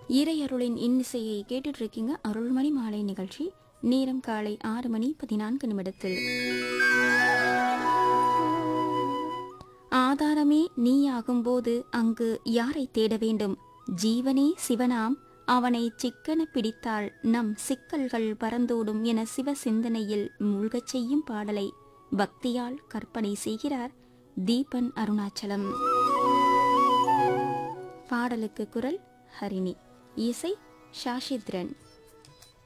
இறையருளின் இன்னிசையை கேட்டுட்டு இருக்கீங்க அருள்மணி மாலை நிகழ்ச்சி நேரம் காலை ஆறு மணி பதினான்கு நிமிடத்தில் ஆதாரமே நீயாகும்போது அங்கு யாரை தேட வேண்டும் ஜீவனே சிவனாம் அவனை சிக்கன பிடித்தால் நம் சிக்கல்கள் பறந்தோடும் என சிவ சிந்தனையில் மூழ்கச் செய்யும் பாடலை பக்தியால் கற்பனை செய்கிறார் தீபன் அருணாச்சலம் பாடலுக்கு குரல் ஹரிணி இசை ஷாஷித்ரன்